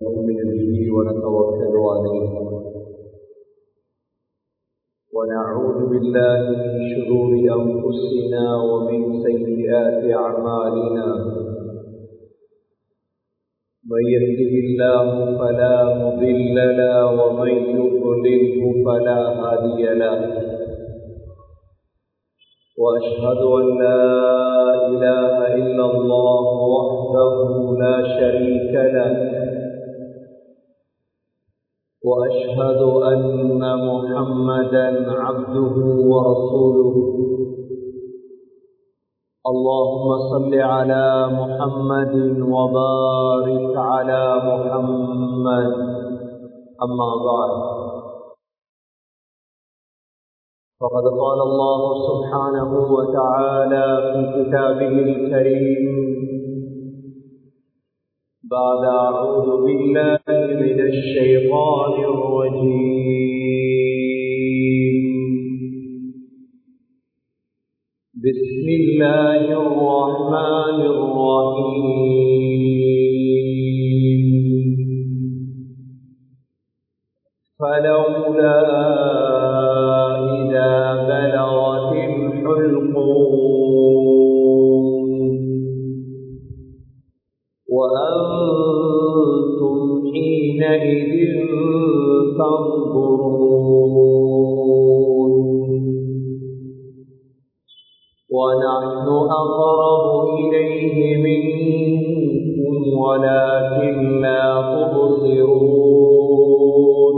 نؤمن به ونتوكل عليه ونعوذ بالله من شرور أنفسنا ومن سيئات أعمالنا من يهده الله فلا مضل له ومن يضلله فلا هادي له واشهد ان لا اله الا الله وحده لا شريك له واشهد ان محمدا عبده ورسوله اللهم صل على محمد وبارك على محمد اما بعد فقد قال الله سبحانه وتعالى في كتابه الكريم بعد أعوذ بالله من الشيطان الرجيم بسم الله الرحمن الرحيم فلولا إذا بلغت الحلقوم وأنتم حينئذ تنظرون ونحن أقرب إليه منكم ولكن لا تبصرون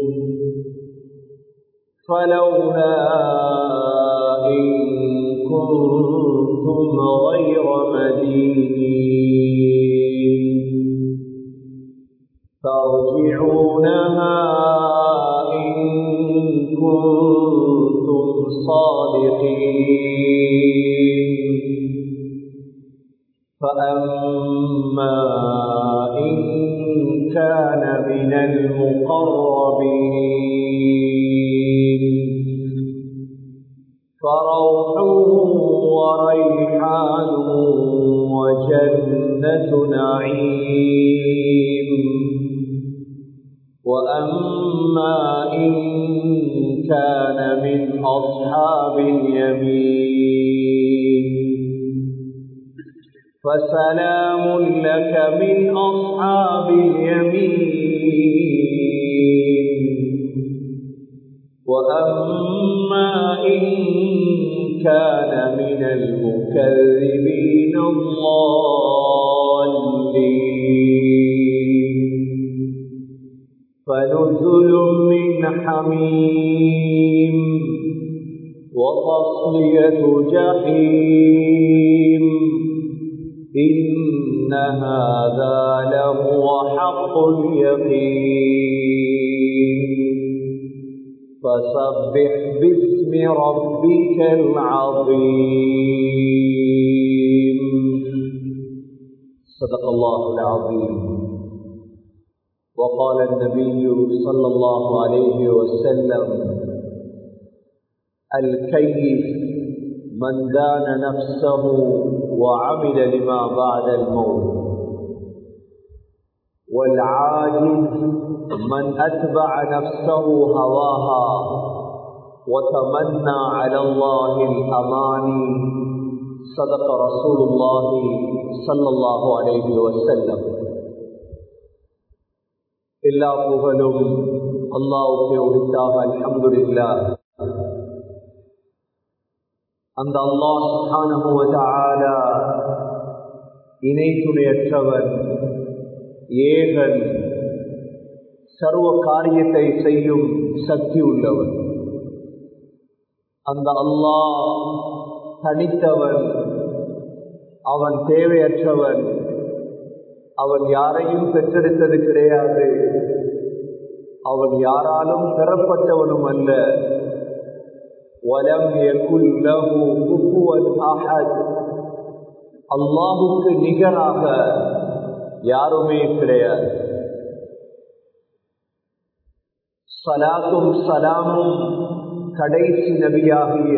فلولا إن كنتم غير مدينين ترجعونها إن كنتم صادقين فأما إن كان من المقربين فروح وريحان وجنة نعيم وأما إن كان من أصحاب اليمين فسلام لك من أصحاب اليمين وأما إن كان من المكذبين الضالين فنزل من حميم وتصلية جحيم إن هذا لهو حق اليقين فسبح باسم ربك العظيم صدق الله العظيم وقال النبي صلى الله عليه وسلم الكيف من دان نفسه وعمل لما بعد الموت والعاجز من أتبع نفسه هواها وتمنى على الله الأماني صدق رسول الله صلى الله عليه وسلم எல்லா புகழும் அல்லாவுக்கு உரித்தாக அல்ஹம்துலில்லா அந்த அல்லாஹ் சுப்ஹானஹு வ தஆலா இணை துணையற்றவன் ஏகன் சர்வ காரியத்தை செய்யும் சக்தி உள்ளவன் அந்த அல்லாஹ் தனித்தவன் அவன் தேவையற்றவன் அவன் யாரையும் பெற்றெடுத்தது கிடையாது அவன் யாராலும் பெறப்பட்டவனும் அல்ல வலம் அல்லாஹுக்கு நிகராக யாருமே கிடையாது சலாத்தும் சலாமும் கடைசி நபியாகிய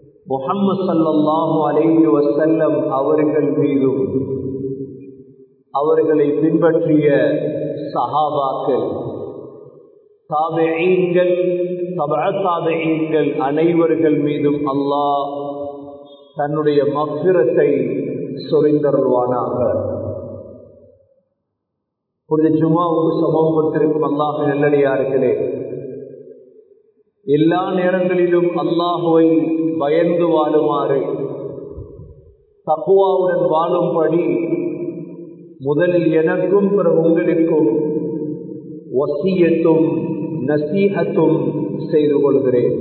முகம்மது சல்லல்லாஹு அலைஹி வசல்லம் அவர்கள் மீதும் அவர்களை பின்பற்றிய சஹாபாக்கள் தாபெயீன்கள் தாபெயீன்கள் அனைவர்கள் மீதும் அல்லாஹ் தன்னுடைய மக்கிரத்தை சொரிந்தருள்வானாக புனித ஜுமாவுக்கு சமூகத்திற்கும் அல்லாஹ் நெல்லடியார்களே எல்லா நேரங்களிலும் அல்லாஹுவை பயந்து வாழுமாறு தக்குவாவுடன் வாழும்படி முதலில் எனக்கும் பிறகு உங்களுக்கும் வசியத்தும் நசீகத்தும் செய்து கொள்கிறேன்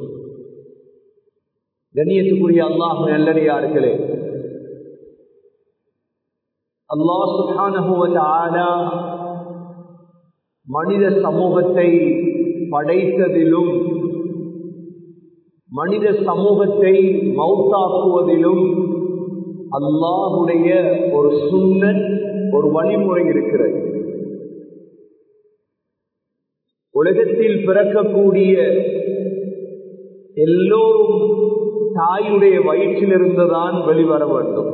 கண்ணியத்துக்குரிய அல்லாஹ் நல்லடியார்களே அல்லாஹ் சுகானுவல மனித சமூகத்தை படைத்ததிலும் மனித சமூகத்தை மௌத்தாக்குவதிலும் அல்லாஹுடைய ஒரு சுண்ணன் ஒரு வழிமுறை இருக்கிறது உலகத்தில் பிறக்கக்கூடிய எல்லோரும் தாயுடைய வயிற்றிலிருந்துதான் வெளிவர வேண்டும்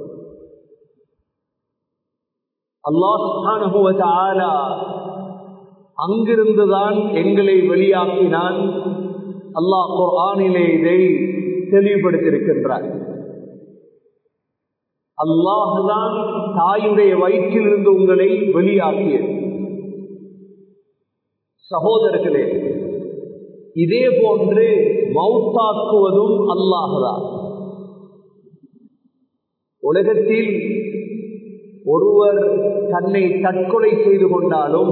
அல்லாஹான அங்கிருந்துதான் எங்களை வெளியாக்கினான் அல்லாஹ் குர்ஆனிலே இதை தெளிவுபடுத்தியிருக்கின்றார் அல்லாஹுதான் தாயுடைய வயிற்றிலிருந்து உங்களை வெளியாக்கியது சகோதரர்களே இதே போன்று மௌத்தாக்குவதும் அல்லாஹுதான் உலகத்தில் ஒருவர் தன்னை தற்கொலை செய்து கொண்டாலும்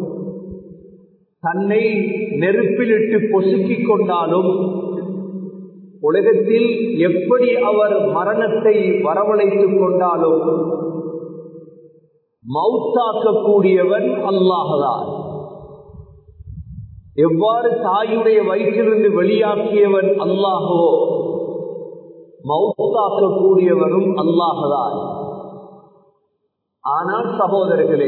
தன்னை நெருப்பிலிட்டு பொசுக்கிக் கொண்டாலும் உலகத்தில் எப்படி அவர் மரணத்தை வரவழைத்துக் கொண்டாலும் மௌத்தாக்கக்கூடியவன் அல்லாஹதான் எவ்வாறு தாயுடைய வயிற்றிலிருந்து வெளியாக்கியவன் அல்லாஹவோ மௌத்தாக்கக்கூடியவனும் அல்லாஹதான் ஆனால் சகோதரர்களே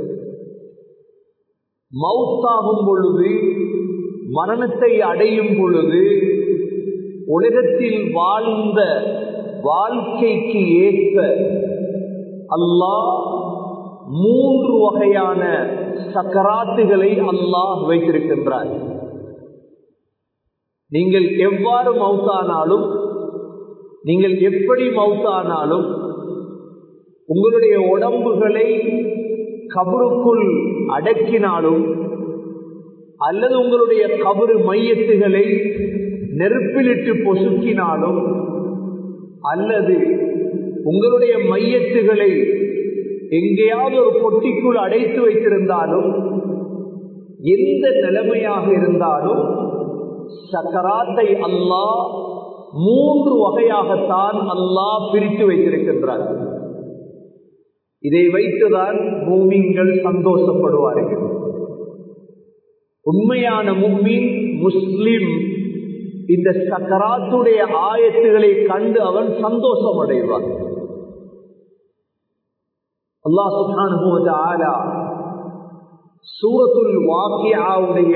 மௌத்தாகும் பொழுது மரணத்தை அடையும் பொழுது உலகத்தில் வாழ்ந்த வாழ்க்கைக்கு ஏற்ப அல்லாஹ் மூன்று வகையான சக்கராத்துகளை அல்லாஹ் வைத்திருக்கின்றார் நீங்கள் எவ்வாறு மௌத்தானாலும் நீங்கள் எப்படி மௌத்தானாலும் உங்களுடைய உடம்புகளை கபருக்குள் அடக்கினாலும் அல்லது உங்களுடைய கபரு மையத்துகளை நெருப்பிலிட்டு பொசுக்கினாலும் அல்லது உங்களுடைய மையத்துகளை எங்கேயாவது ஒரு பொட்டிக்குள் அடைத்து வைத்திருந்தாலும் எந்த நிலைமையாக இருந்தாலும் சக்கராத்தை அல்லாஹ் மூன்று வகையாகத்தான் அல்லாஹ் பிரித்து வைத்திருக்கின்றார் இதை வைத்துதான் பூமிங்கள் சந்தோஷப்படுவார்கள் உண்மையான மும்மின் முஸ்லிம் இந்த சக்கராத்துடைய ஆயத்துகளை கண்டு அவன் சந்தோஷம் அடைவான் அல்லாஹ் சுல்தான் ஆலா சூரத்துல் வாக்கியாவுடைய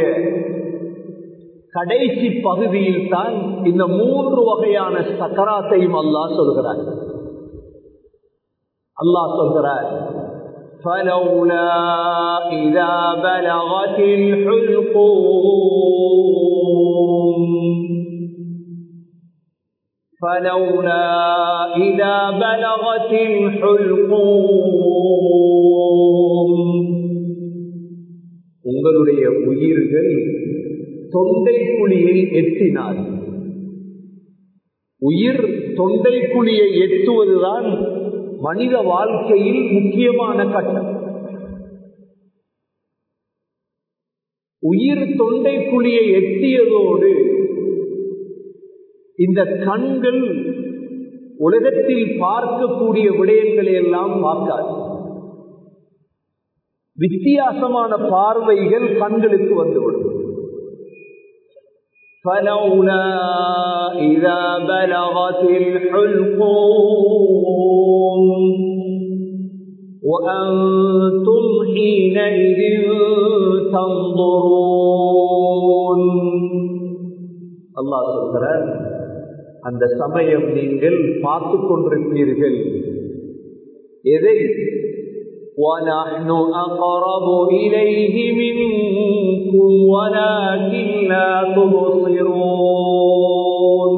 கடைசி பகுதியில் தான் இந்த மூன்று வகையான சக்கராத்தையும் அல்லாஹ் சொல்கிறார் அல்லாஹ் சொல்கிறார் فلولا إذا بلغت الحلقوم فلولا إذا بلغت الحلقوم உங்களுடைய உயிர்கள் தொண்டை குழியை எட்டினார் உயிர் தொண்டை குழியை எட்டுவதுதான் மனித வாழ்க்கையில் முக்கியமான கட்டம் உயிர் தொண்டை குழியை எட்டியதோடு இந்த கண்கள் உலகத்தில் பார்க்கக்கூடிய விடயங்களை எல்லாம் பார்க்காது வித்தியாசமான பார்வைகள் கண்களுக்கு வந்துவிடும் فلولا إذا بلغت الحلقوم وأنتم حينئذ تنظرون الله சொல்கிறார் அந்த சமயம் நீங்கள் பார்த்து கொண்டிருப்பீர்கள் எதை ونحن أقرب إليه منكم ولكن لا تبصرون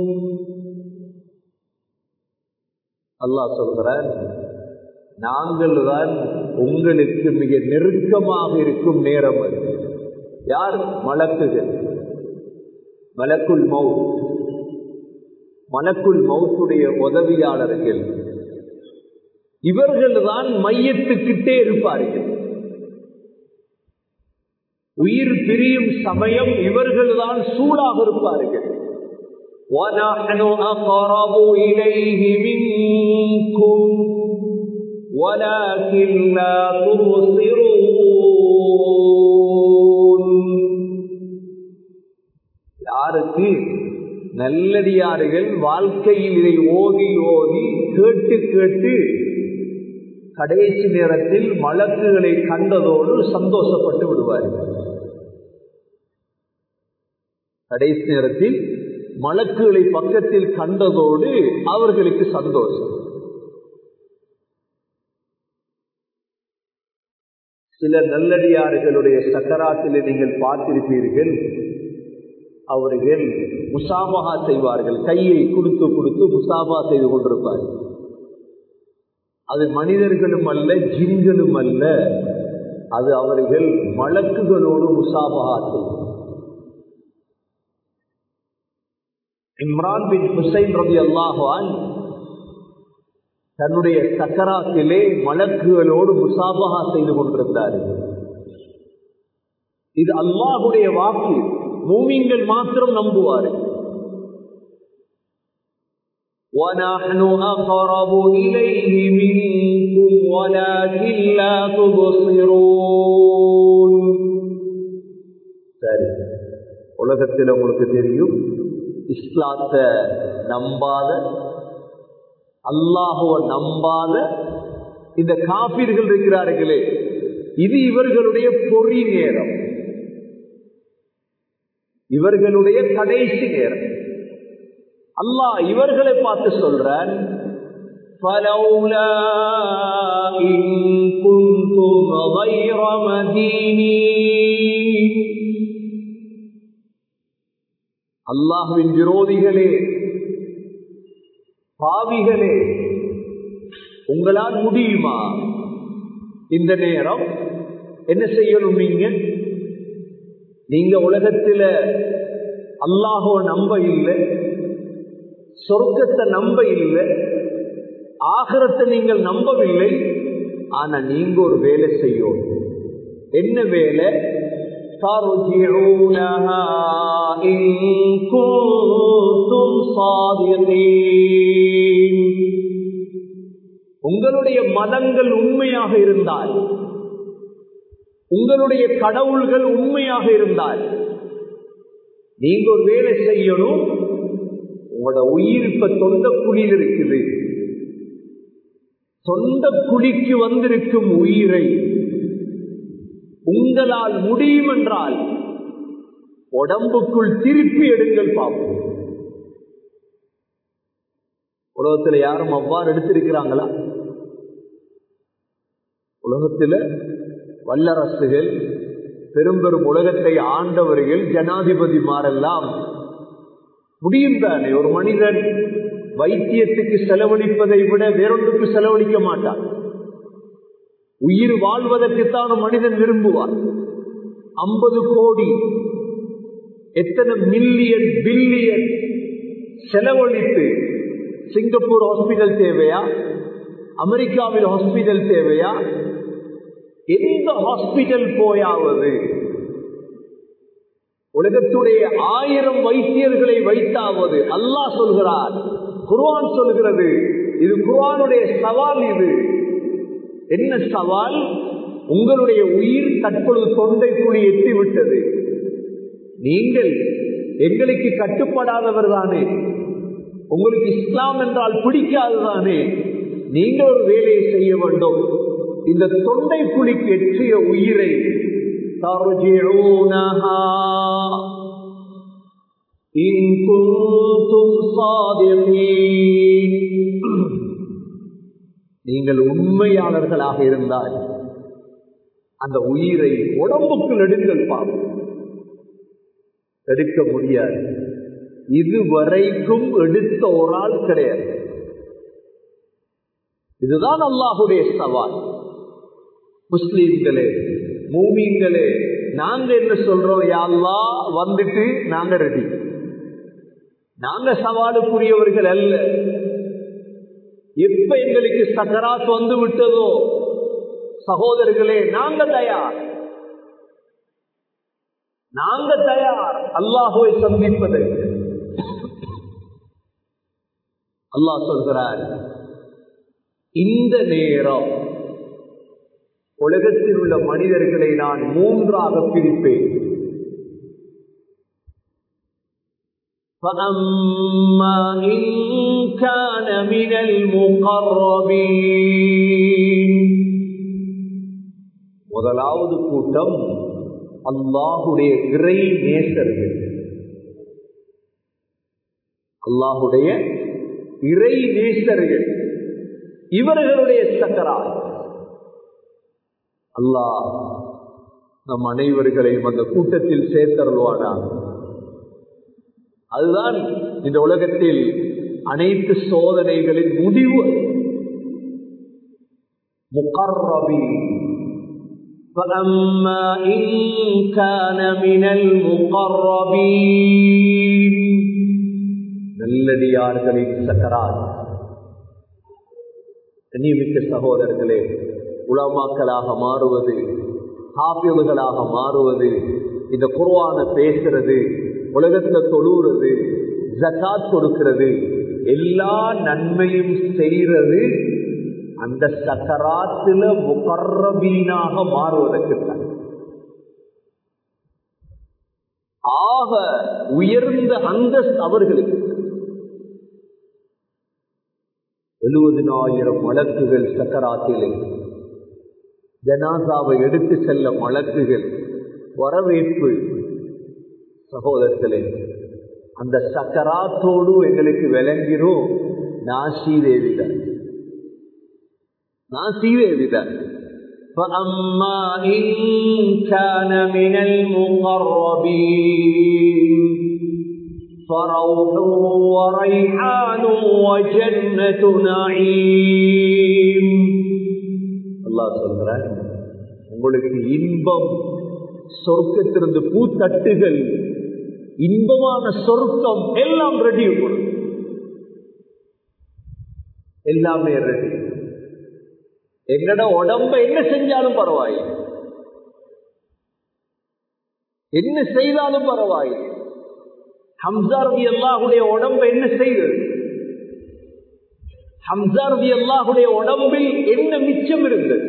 அல்லாஹ் சொல்கிறார் நாங்கள் தான் உங்களுக்கு மிக நெருக்கமாக இருக்கும் நேரம் அது யார் மலக்குகள் மலக்குள் மவுத் மலக்குள் மவுத்துடைய உதவியாளர்கள் இவர்கள் தான் மையத்துக்கிட்டே இருப்பார்கள் உயிர் பிரியும் சமயம் இவர்கள் தான் சூடாக இருப்பார்கள் وَنَحْنُ أَقْرَبُ إِلَيْهِ مِنكُمْ وَلَكِنْ لَا تُبْصِرُونَ யாருக்கு நல்லடியார்கள் வாழ்க்கையில் இதை ஓதி ஓதி கேட்டு கேட்டு கடைசி நேரத்தில் மலக்குகளை கண்டதோடு சந்தோஷப்பட்டு விடுவார்கள் கடைசி நேரத்தில் மலக்குகளை பக்கத்தில் கண்டதோடு அவர்களுக்கு சந்தோஷம் சில நல்லடியார்களுடைய சக்கராத்தில் நீங்கள் பார்த்திருப்பீர்கள் அவர்கள் முசாபகா செய்வார்கள் கையை கொடுத்து கொடுத்து முசாபா செய்து கொண்டிருப்பார்கள் அது மனிதர்களும் அல்ல ஜின்களும் அல்ல அது அவர்கள் மலக்குகளோடு முசாபகா செய்வார் இம்ரான் பின் ஹுசைன் ரவி அல்லாஹான் தன்னுடைய சக்கராத்திலே மலக்குகளோடு முசாபகா செய்து கொண்டிருந்தார்கள் இது அல்லாஹுடைய வாக்கு மூமிங்கள் மாத்திரம் நம்புவார்கள் ونحن أقرب إليه منكم ولكن لا تبصرون சரி உலகத்தில் உங்களுக்கு தெரியும் இஸ்லாத்தை நம்பாத அல்லாஹுவ நம்பாத இந்த காப்பீர்கள் இருக்கிறார்களே இது இவர்களுடைய பொறி நேரம் இவர்களுடைய கடைசி நேரம் அல்லாஹ் இவர்களை பார்த்து சொல்றான் فلولا إن كنتم غير مدينين அல்லாஹுவின் விரோதிகளே பாவிகளே உங்களால் முடியுமா இந்த நேரம் என்ன செய்யணும் நீங்க நீங்க உலகத்துல அல்லாஹோ நம்ப இல்லை சொர்க்கத்தை நம்ப இல்லை ஆகரத்தை நீங்கள் நம்பவில்லை ஆனா நீங்க ஒரு வேலை செய்யும் என்ன வேலை ترجعونها إن كنتم صادقين உங்களுடைய மதங்கள் உண்மையாக இருந்தால் உங்களுடைய கடவுள்கள் உண்மையாக இருந்தால் நீங்க ஒரு வேலை செய்யணும் உங்களோட உயிர் இப்ப சொந்த குழியில் இருக்குது சொந்த குழிக்கு வந்திருக்கும் உயிரை உங்களால் முடியும் என்றால் உடம்புக்குள் திருப்பி எடுங்கள் பார்ப்போம் உலகத்தில் யாரும் அவ்வாறு எடுத்திருக்கிறாங்களா உலகத்தில் வல்லரசுகள் பெரும் பெரும் உலகத்தை ஆண்டவர்கள் ஜனாதிபதி மாறெல்லாம் முடியும் தானே ஒரு மனிதன் வைத்தியத்துக்கு செலவழிப்பதை விட வேறொன்றுக்கு செலவழிக்க மாட்டான் உயிர் வாழ்வதற்குத்தான் மனிதன் விரும்புவார் ஐம்பது கோடி எத்தனை மில்லியன் பில்லியன் செலவழித்து சிங்கப்பூர் ஹாஸ்பிட்டல் தேவையா அமெரிக்காவில் ஹாஸ்பிட்டல் தேவையா எந்த ஹாஸ்பிட்டல் போயாவது உலகத்துடைய ஆயிரம் வைத்தியர்களை வைத்தாவது அல்லாஹ் சொல்கிறார் குர்ஆன் சொல்கிறது இது குர்ஆனுடைய சவால் இது என்ன சவால் உங்களுடைய உயிர் தற்பொழுது தொண்டை குழி எட்டி விட்டது நீங்கள் எங்களுக்கு கட்டுப்படாதவர் தானே உங்களுக்கு இஸ்லாம் என்றால் பிடிக்காதுதானே நீங்கள் ஒரு வேலையை செய்ய வேண்டும் இந்த தொண்டை குழிக்கு எற்றிய உயிரை ترجعونها إن كنتم صادقين நீங்கள் உண்மையாளர்களாக இருந்தால் அந்த உயிரை உடம்புக்குள் எடுங்கள் பாவம் எடுக்க முடியாது இதுவரைக்கும் எடுத்த ஒரு ஆள் கிடையாது இதுதான் அல்லாஹுடைய சவால் முஸ்லீம்களே மூமீன்களே நாங்க என்ன சொல்றோம் யாழ்லா வந்துட்டு நாங்க ரெடி நாங்க சவாலுக்குரியவர்கள் அல்ல எப்ப எங்களுக்கு சக்கராத் வந்து விட்டதோ சகோதரர்களே நாங்க தயார் நாங்க தயார் அல்லாஹுவை சந்திப்பதற்கு அல்லாஹ் சொல்கிறார் இந்த நேரம் உலகத்தில் உள்ள மனிதர்களை நான் மூன்றாக பிரிப்பேன் فأما إن كان من المقربين முதலாவது கூட்டம் அல்லாஹுடைய இறை நேசர்கள் அல்லாஹுடைய இறை நேசர்கள் இவர்களுடைய சக்கரால் அல்லாஹ் நம் அனைவர்களையும் அந்த கூட்டத்தில் சேர்த்தருள்வானா அதுதான் இந்த உலகத்தில் அனைத்து சோதனைகளின் முடிவு முகர்ரபி فأما إن كان من المقربين நல்லடியார்களின் சக்கரால் கண்ணியமிக்க சகோதரர்களே உலமாக்களாக மாறுவது ஹாபியல்களாக மாறுவது இந்த குர்வான பேசுறது உலகத்துல தொழுறது ஜக்காத் கொடுக்கிறது எல்லா நன்மையும் செய்யறது அந்த சக்கராத்துல முகர்ரபீனாக மாறுவதற்கு ஆக உயர்ந்த அந்த அவர்களுக்கு எழுபதினாயிரம் வழக்குகள் சக்கராத்திலே ஜனாசாவை எடுத்து செல்ல வழக்குகள் வரவேற்பு சகோதரர்களே அந்த சக்கராத்தோடு எங்களுக்கு விளங்கிரும் நான் ஸ்ரீதேவிதான் நான் ஸ்ரீதேவிதான் فأما إن كان من المقربين فروح وريحان وجنة نعيم الله சொல்றார் உங்களுக்கு இன்பம் சொர்க்கத்திலிருந்து பூத்தட்டுகள் இன்பமான சொர்க்கம் எல்லாம் ரெடி எல்லாமே ரெடி எங்கட உடம்ப என்ன செஞ்சாலும் பரவாயில்லை என்ன செய்தாலும் பரவாயில்லை ஹம்சாரதி அல்லாஹுடைய உடம்ப என்ன செய்தது ஹம்சாரதி அல்லாஹுடைய உடம்பில் என்ன மிச்சம் இருந்தது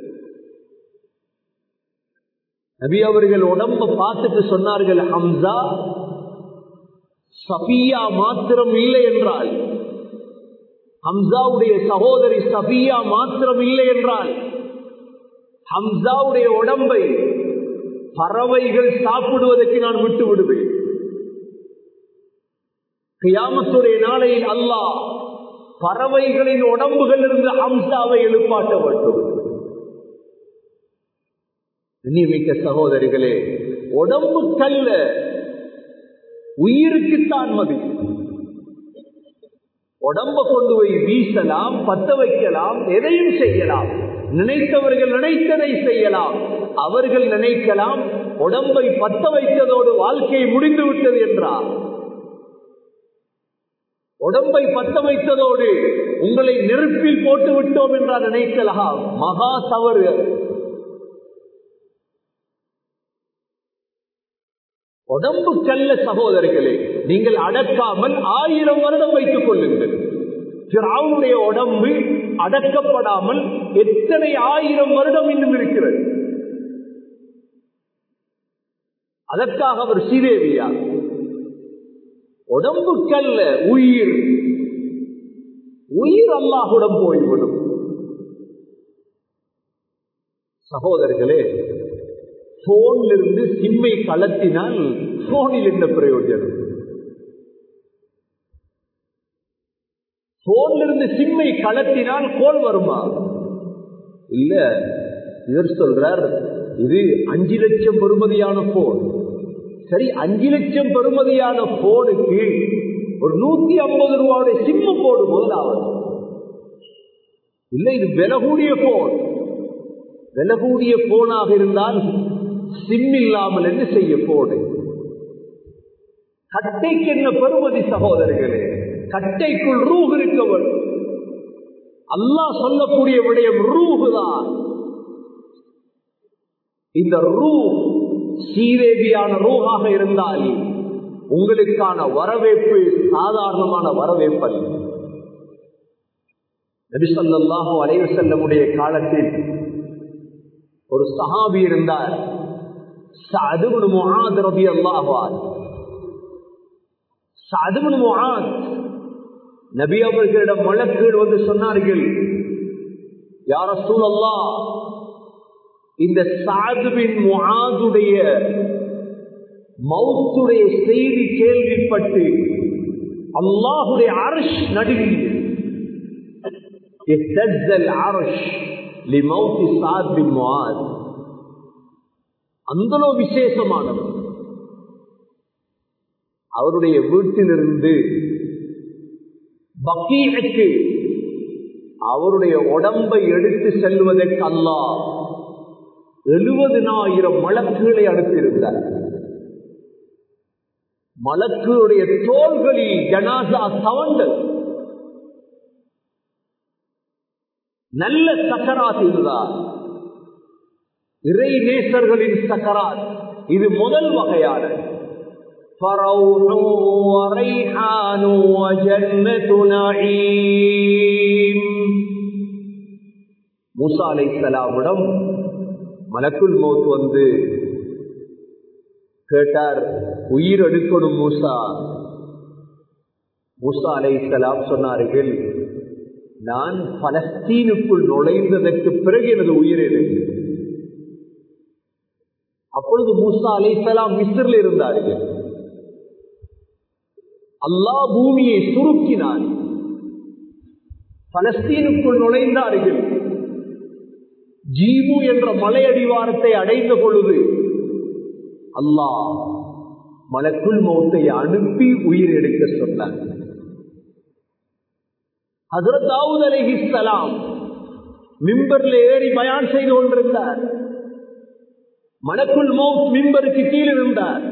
நபி அவர்கள் உடம்ப பார்த்துட்டு சொன்னார்கள் ஹம்சா சபியா மாத்திரம் இல்லை என்றால் ஹம்சாவுடைய சகோதரி சபியா மாத்திரம் இல்லை என்றால் ஹம்சாவுடைய உடம்பை பறவைகள் சாப்பிடுவதற்கு நான் விட்டு விடுவேன் கியாமத்துடைய நாளையில் அல்லாஹ் பறவைகளின் உடம்புகள் இருந்து ஹம்சாவை எழுப்பாட்ட வேண்டும் நியமிக்க சகோதரிகளே உடம்பு கல்ல உயிருக்குத்தான் மதிப்பு உடம்ப கொண்டு போய் வீசலாம் பத்த வைக்கலாம் எதையும் செய்யலாம் நினைத்தவர்கள் நினைத்ததை செய்யலாம் அவர்கள் நினைக்கலாம் உடம்பை பத்த வைத்ததோடு வாழ்க்கை முடிந்து விட்டது என்றார் உடம்பை பத்த வைத்ததோடு உங்களை நெருப்பில் போட்டு விட்டோம் என்றால் நினைக்கலாம் மகா தவறு உடம்பு கல்ல சகோதரர்களே நீங்கள் அடக்காமல் ஆயிரம் வருடம் வைத்துக் கொள்ளுங்கள் திராவுடைய உடம்பு அடக்கப்படாமல் எத்தனை ஆயிரம் வருடம் இன்னும் இருக்கிறது அதற்காக அவர் ஸ்ரீதேவியா உடம்புக்கல்ல உயிர் உயிர் அல்லாஹுடன் போய்விடும் சகோதரர்களே போன்ல இருந்து சிம்மை கலத்தினால் போனில் என்ன பிரயோஜனம் போன்ல இருந்து வந்து சிம்மை கலத்தினால் கோல் வருமா இல்ல இவர் சொல்றார் இது அஞ்சு லட்சம் பெறுமதியான போன் சரி அஞ்சு லட்சம் பெறுமதியான போனுக்கு ஒரு நூத்தி ஐம்பது ரூபாவுடைய சிம்மு போடு முதலாவது இல்ல இது விலை கூடிய போன் விலை கூடிய போனாக இருந்தால் சிம் இல்லாமல் என்ன செய்ய போடு கட்டைக்கு என்ன பெறுமதி சகோதரர்களே கட்டைக்குள் ரூஹ் இருக்கவர் அல்லாஹ் சொல்லக்கூடிய விடயம் ரூஹுதான் இந்த ரூ சீதேவியான ரூஹாக இருந்தால் உங்களுக்கான வரவேற்பு சாதாரணமான வரவேற்பல் நபிசல்லாஹு அலைவு செல்லமுடைய காலத்தில் ஒரு சஹாபி இருந்தார் சதுபுன் முஹாத் ரபி அல்லாஹால் சதுபுன் முஹாத் நபி அவர்களிடம் வழக்குகள் வந்து சொன்னார்கள் யார சூழல்லா இந்த சாதுவின் முகாதுடைய மௌத்துடைய செய்தி கேள்விப்பட்டு அல்லாஹுடைய அரஷ் நடுங்கியது அந்த விசேஷமானவர் அவருடைய வீட்டிலிருந்து பக்கீனுக்கு அவருடைய உடம்பை எடுத்து செல்வதற்கு அல்லாஹ் எழுபதினாயிரம் மலக்குகளை அனுப்பியிருந்தார் மலக்குடைய தோள்களில் ஜனாசா சவண்டல் நல்ல சக்கராத் இதுதான் இறை நேசர்களின் சக்கராத் இது முதல் வகையான فروح وريحان وجنة نعيم மூசா அலை சலாமிடம் மலக்குள் மௌத் வந்து கேட்டார் உயிர் எடுக்கணும் மூசா மூசா அலை சலாம் சொன்னார்கள் நான் பலஸ்தீனுக்குள் நுழைந்ததற்கு பிறகு எனது உயிர் எடுக்கு அப்பொழுது மூசா அலை சலாம் மிஸ்ரில் இருந்தார்கள் அல்லாஹ் பூமியை சுருக்கினான் பலஸ்தீனுக்குள் நுழைந்தார்கள் ஜீவு என்ற மலை அடிவாரத்தை அடைந்த பொழுது அல்லாஹ் மலக்குள் மௌத்தை அனுப்பி உயிர் எடுக்க சொன்னார் ஹசரத் அலிஹிஸ்லாம் மிம்பர்ல ஏறி பயான் செய்து கொண்டிருந்தார் மலக்குள் மௌத் மிம்பருக்கு கீழ் இருந்தார்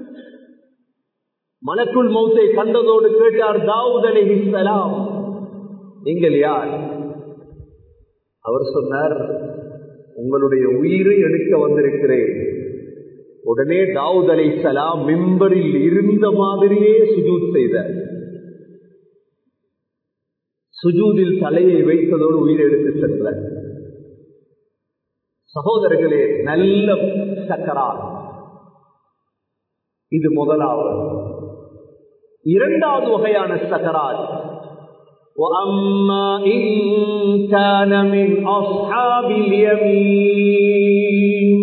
மலக்குள் மௌத்தை கண்டதோடு கேட்டார் தாவூத் அலிஹிஸ்லாம் நீங்கள் யார் அவர் சொன்னார் உங்களுடைய உயிரை எடுக்க வந்திருக்கிறேன் உடனே தாவூத் அலை சலாம் மிம்பரில் இருந்த மாதிரியே சுஜூத் செய்தார் சுஜூதில் தலையை வைத்ததோடு உயிரை எடுத்து சென்றார் சகோதரர்களே நல்ல சக்கரா இது முதலாவது இரண்டாவது வகையான சக்கராத் وأما إن كان من أصحاب اليمين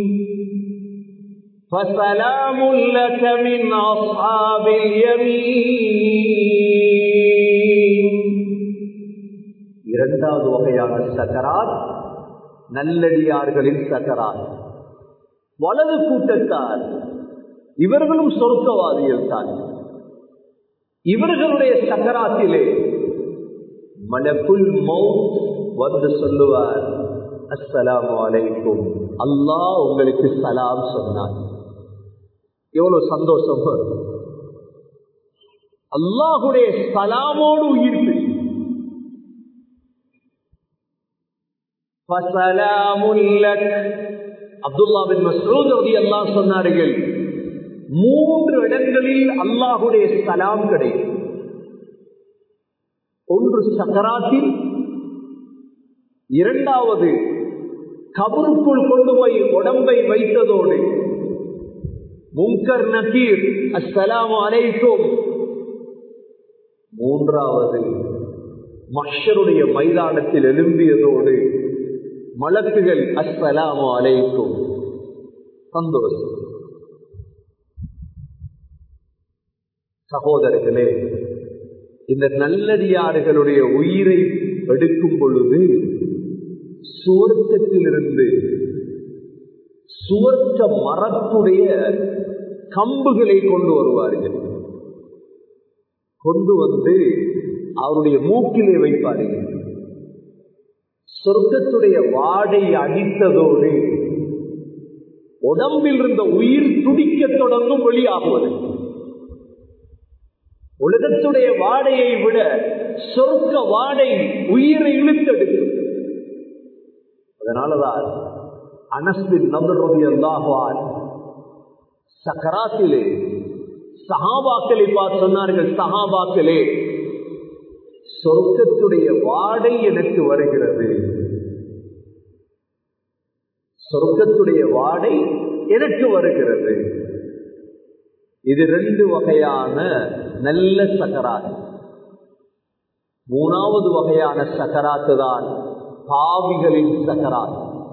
فسلام لك من أصحاب اليمين இரண்டாவது வகையான சக்கராத் நல்லடியார்களின் சக்கராத் வலது கூட்டத்தார் இவர்களும் சொர்க்கவாதிகள் தான் இவர்களுடைய சக்கராத்திலே மலக்குள் மவுத் வந்து சொல்லுவார் அஸ்ஸலாமு அலைக்கும் அல்லாஹ் உங்களுக்கு சலாம் சொன்னார் எவ்வளவு சந்தோஷம் அல்லாஹுடைய சலாமோடு உயிர்ப்பு அப்துல்லா பின் மசூத் ரவி அல்லாஹ் சொன்னார்கள் மூன்று இடங்களில் அல்லாஹுடைய சலாம் கிடைக்கும் ஒன்று சக்கராத்தில் இரண்டாவது கபருக்குள் கொண்டு போய் உடம்பை வைத்ததோடு முங்கர் நக்கீர் அஸ்ஸலாம் அலைக்கும் மூன்றாவது மஷருடைய மைதானத்தில் எழும்பியதோடு மலக்குகள் அஸ்ஸலாம் அலைக்கும் சந்தோஷம் சகோதரர்களே இந்த நல்லடியார்களுடைய உயிரை எடுக்கும் பொழுது சுவர்க்கத்திலிருந்து சுவர்க்க மரத்துடைய கம்புகளை கொண்டு வருவார்கள் கொண்டு வந்து அவருடைய மூக்கிலே வைப்பார்கள் சொர்க்கத்துடைய வாடை அடித்ததோடு உடம்பில் இருந்த உயிர் துடிக்க தொடங்கும் வெளியாகுவது உலகத்துடைய வாடையை விட சொர்க்க வாடை உயிரை இழுத்தெடுக்கும் அதனாலதான் அனஸ்பின் நபருடைய அல்லாஹான் சக்கராத்திலே சஹாபாக்களை பார்த்து சொன்னார்கள் சஹாபாக்களே சொர்க்கத்துடைய வாடை எனக்கு வருகிறது சொர்க்கத்துடைய வாடை எனக்கு வருகிறது இது ரெண்டு வகையான நல்ல சக்கராத் மூணாவது வகையான சக்கராத்து தான் பாவிகளின் சக்கராத்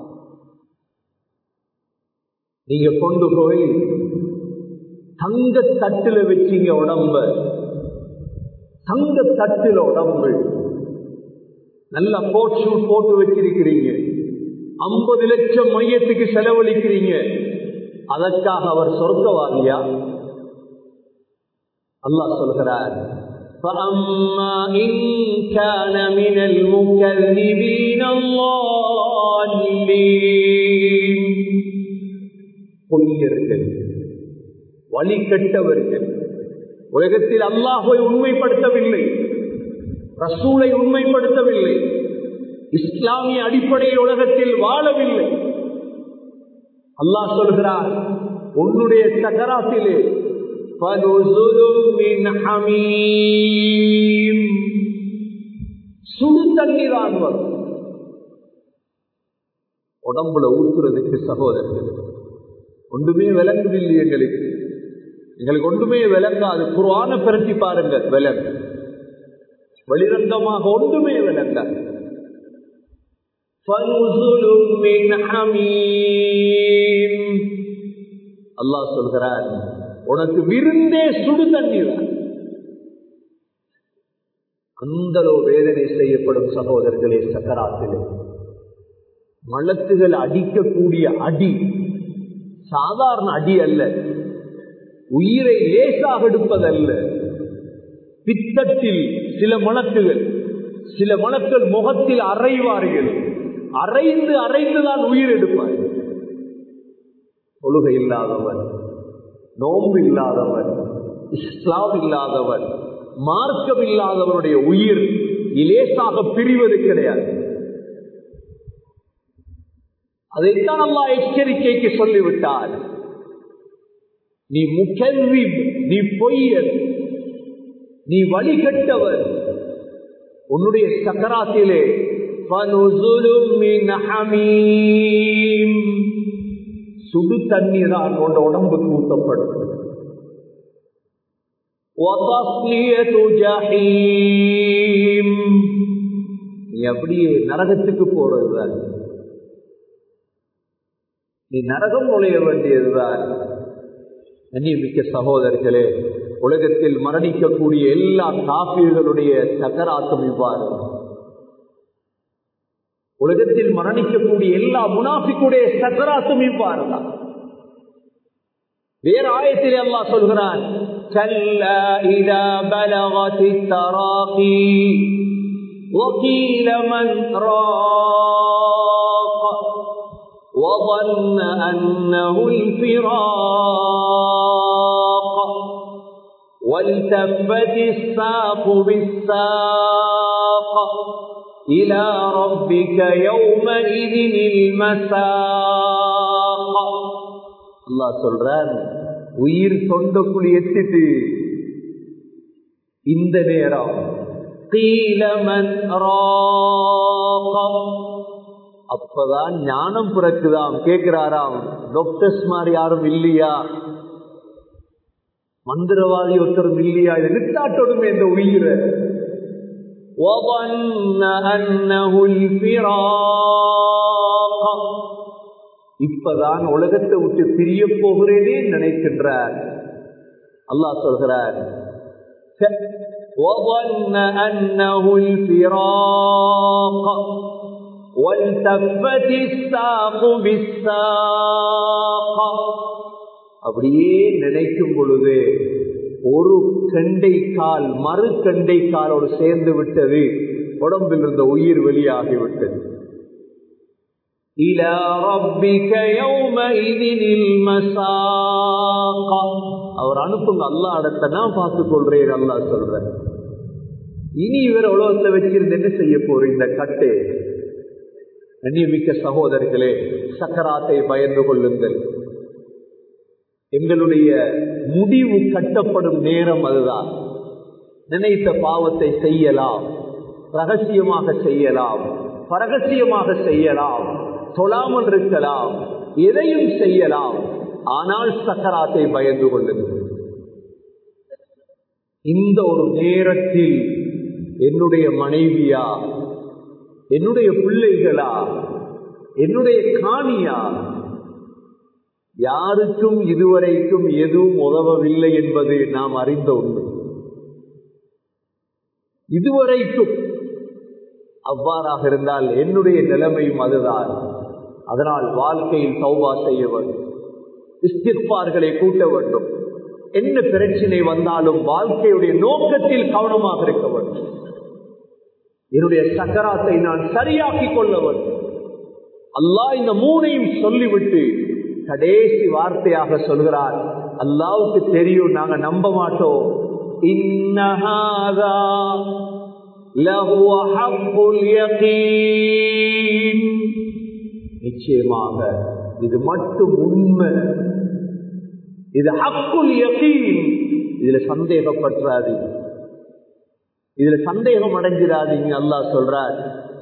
நீங்க கொண்டு போய் தங்க தட்டுல வச்சீங்க உடம்ப தங்க தட்டுல உடம்பு நல்ல கோட் ஷூட் போட்டு வச்சிருக்கிறீங்க ஐம்பது லட்சம் மையத்துக்கு செலவழிக்கிறீங்க அதற்காக அவர் சொர்க்கவாதியா அல்லாஹ் சொல்கிறார் فأما إن كان من المكذبين الضالين பொய்யர்கள் வழி கெட்டவர்கள் உலகத்தில் அல்லாஹை உண்மைப்படுத்தவில்லை ரசூலை உண்மைப்படுத்தவில்லை இஸ்லாமிய அடிப்படையில் உலகத்தில் வாழவில்லை அல்லாஹ் சொல்கிறார் உன்னுடைய சகராத்திலே فنزل من حميم சுடு தண்ணீரான் வரும் உடம்புல ஊத்துறதுக்கு சகோதரர்கள் ஒன்றுமே விளங்குதில்லை எங்களுக்கு எங்களுக்கு ஒன்றுமே விளங்காது குருவான பிரட்டி பாருங்கள் விளங்கு வெளிரங்கமாக ஒன்றுமே விளங்காது فنزل من حميم அல்லாஹ் சொல்கிறார் உனக்கு விருந்தே சுடு தண்ணீர் அந்த வேதனை செய்யப்படும் சகோதரர்களே சக்கராத்திலே மலத்துகள் அடிக்கக்கூடிய அடி சாதாரண அடி அல்ல உயிரை லேசாக எடுப்பதல்ல பித்தத்தில் சில மணக்குகள் சில மணக்கள் முகத்தில் அரைவார்கள் அரைந்து அரைந்துதான் உயிர் எடுப்பார்கள் தொழுகை இல்லாதவன் நோம்பு இல்லாதவன் இஸ்லாம் இல்லாதவன் மார்க்கம் இல்லாதவனுடைய உயிர் இலேசாக பிரிவது கிடையாது அதைத்தான் அல்லா எச்சரிக்கைக்கு சொல்லிவிட்டார் நீ முகல்வி நீ பொய்யன் நீ வழிகட்டவர் உன்னுடைய சக்கராத்திலே فنزل من حميم சுடு தண்ணீரால் உன்னோட உடம்புக்கு ஊட்டப்படும் وتصلية جحيم நீ அப்படியே நரகத்துக்கு போறதுதான் நீ நரகம் நுழைய வேண்டியதுதான் மிக்க சகோதரர்களே உலகத்தில் மரணிக்கக்கூடிய எல்லா காப்பீர்களுடைய சக்கராத்தும் இவ்வாறு உலகத்தில் மரணிக்கக்கூடிய எல்லா முனாஃபிக்குடைய சக்கராத்தும் இவ்வாறு தான் வேற ஆயத்திலே அல்லாஹ் சொல்கிறான் كلا إذا بلغت التراقي وقيل من راق وظن أنه الفراق والتفت الساق بالساق إلى ربك يومئذ المساق அல்லாஹ் சொல்றார் உயிர் தொண்டக்குள் எத்திட்டு இந்த நேரம் قيل من راق அப்பதான் ஞானம் பிறக்குதாம் கேட்கிறாராம் டாக்டர்ஸ் மாதிரி யாரும் இல்லையா மந்திரவாதி ஒருத்தரும் இல்லையா இது நிட்டாட்டோடுமே இந்த உயிரை وظن أنه الفراق இப்பதான் உலகத்தை விட்டு பிரிய போகிறேனே நினைக்கின்றார் அல்லாஹ் சொல்கிறார் وظن أنه الفراق والتفت الساق بالساق அப்படியே நினைக்கும் பொழுது ஒரு கண்டை கால் மறு கண்டை காலோடு சேர்ந்து விட்டது உடம்பில் இருந்த உயிர் வெளியாகிவிட்டது إلى ربك يومئذ المساق அவர் அனுப்புங்க அல்லா இடத்தை நான் பார்த்துக் கொள்றேன் அல்லா சொல்றேன் இனி இவர் உலகத்தை வச்சிருந்து என்ன செய்ய போற இந்த கட்டு கண்ணியமிக்க சகோதரர்களே சக்கராத்தை பயந்து கொள்ளுங்கள் எங்களுடைய முடிவு கட்டப்படும் நேரம் அதுதான் நினைத்த பாவத்தை செய்யலாம் ரகசியமாக செய்யலாம் பரகசியமாக செய்யலாம் தொழாமல் இருக்கலாம் எதையும் செய்யலாம் ஆனால் சக்கராத்தை பயந்து கொள்ளுங்கள் இந்த ஒரு நேரத்தில் என்னுடைய மனைவியா என்னுடைய பிள்ளைகளா என்னுடைய காணியா யாருக்கும் இதுவரைக்கும் எதுவும் உதவவில்லை என்பது நாம் அறிந்த உண்மை இதுவரைக்கும் அவ்வாறாக இருந்தால் என்னுடைய நிலைமையும் அதுதான் அதனால் வாழ்க்கையில் சௌபா செய்ய வேண்டும் இஸ்திஃபார்களை கூட்ட வேண்டும் என்ன பிரச்சனை வந்தாலும் வாழ்க்கையுடைய நோக்கத்தில் கவனமாக இருக்க வேண்டும் என்னுடைய சக்கராத்தை நான் சரியாக்கி கொள்ள வேண்டும் அல்லாஹ் இந்த மூணையும் சொல்லிவிட்டு கடைசி வார்த்தையாக சொல்கிறார் அல்லாவுக்கு தெரியும் நாங்க நம்ப மாட்டோம் இன்னஹாதா லஹுவ ஹக்குல் யகீன் நிச்சயமாக இது மட்டும் உண்மை இது ஹக்குல் யகீன் இதுல சந்தேகப்பற்றாது இதுல சந்தேகம் அடைஞ்சிடாதீங்க அல்லாஹ் சொல்றார்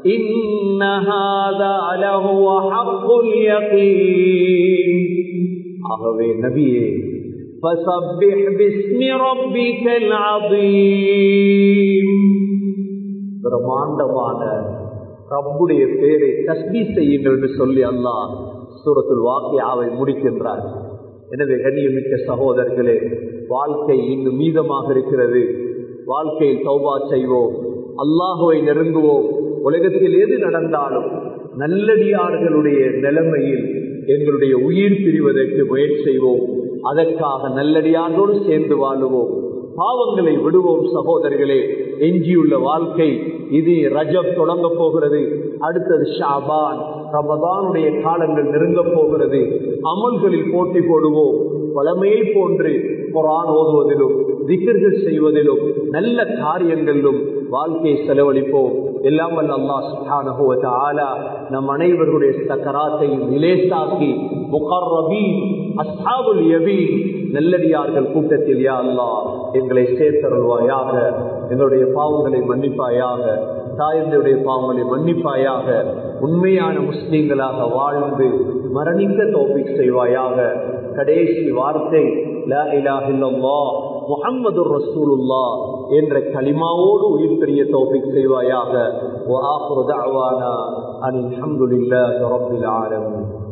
ஆகவே நபியே فسبح باسم ربك العظيم பிரமாண்டமான ரப்புடைய பேரை தஸ்மி செய்யுங்கள் என்று சொல்லி அல்லாஹ் சூரத்துல் வாக்கியாவை முடிக்கின்றார் எனவே கண்ணியமிக்க சகோதரர்களே வாழ்க்கை இன்னும் மீதமாக இருக்கிறது வாழ்க்கையில் சௌபா செய்வோம் அல்லாஹுவை நெருங்குவோம் உலகத்தில் எது நடந்தாலும் நல்லடியார்களுடைய நிலைமையில் எங்களுடைய உயிர் பிரிவதற்கு முயற்சி செய்வோம் அதற்காக நல்லடியார்களோடு சேர்ந்து வாழுவோம் பாவங்களை விடுவோம் சகோதரர்களே எஞ்சியுள்ள வாழ்க்கை இது ரஜப் தொடங்க போகிறது அடுத்தது ஷாபான் ரமதானுடைய காலங்கள் நெருங்க போகிறது அமல்களில் போட்டி போடுவோம் பழமையை போன்று குரான் ஓதுவதிலும் திகர்கள் செய்வதிலும் நல்ல காரியங்களிலும் வாழ்க்கையை செலவழிப்போம் எல்லாம் வல்ல அல்லாஹ் சுப்ஹானஹு வ தஆலா நம் அனைவருடைய சக்கராத்தையும் நிலேசாக்கி முகர்ரபீன் அஸ்ஹாபுல் யபீன் நல்லடியார்கள் கூட்டத்தில் யா அல்லாஹ் எங்களை சேர்த்தருள்வாயாக எங்களுடைய பாவங்களை மன்னிப்பாயாக தாயந்தருடைய பாவங்களை மன்னிப்பாயாக உண்மையான முஸ்லீம்களாக வாழ்ந்து மரணிக்க தோப்பிக் செய்வாயாக கடைசி வார்த்தை லா இலாஹ இல்லல்லாஹ் முஹம்மது ரசூலுல்லா என்ற கலிமாவோடு உயிர் பெரிய தோப்பிக் செய்வாயாக وآخر دعوانا أن الحمد لله رب العالمين